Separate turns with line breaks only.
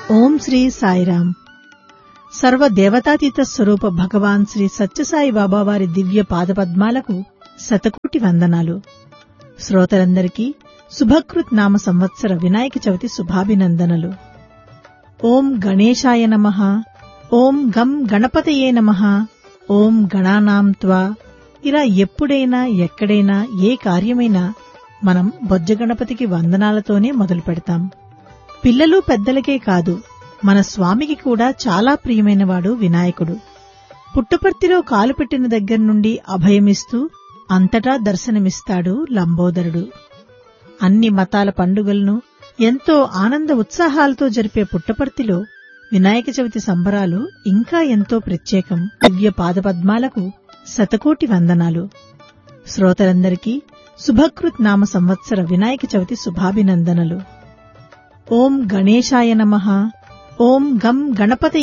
ఓం శ్రీ సాయిరాం సర్వ దేవతాతీత స్వరూప భగవాన్ శ్రీ సత్యసాయి బాబా వారి దివ్య పాదపద్మాలకు శతకోటి వందనాలు శ్రోతలందరికీ శుభకృత్ నామ సంవత్సర వినాయక చవితి శుభాభినందనలు ఓం గణేశాయ నమః ఓం గం గణపతయే నమః ఓం గణానాం త్వా ఇలా ఎప్పుడైనా ఎక్కడైనా ఏ కార్యమైనా మనం బొజ్జ గణపతికి వందనాలతోనే మొదలు పెడతాం పిల్లలు పెద్దలకే కాదు మన స్వామికి కూడా చాలా ప్రియమైనవాడు వినాయకుడు పుట్టపర్తిలో కాలు పెట్టిన దగ్గర నుండి అభయమిస్తూ అంతటా దర్శనమిస్తాడు లంబోదరుడు అన్ని మతాల పండుగలను ఎంతో ఆనంద ఉత్సాహాలతో జరిపే పుట్టపర్తిలో వినాయక చవితి సంబరాలు ఇంకా ఎంతో ప్రత్యేకం దివ్య పాదపద్మాలకు శతకోటి వందనాలు శ్రోతలందరికీ శుభకృత్ నామ సంవత్సర వినాయక చవితి శుభాభినందనలు ఓం గణేశాయ నమః ఓం గం గణపతి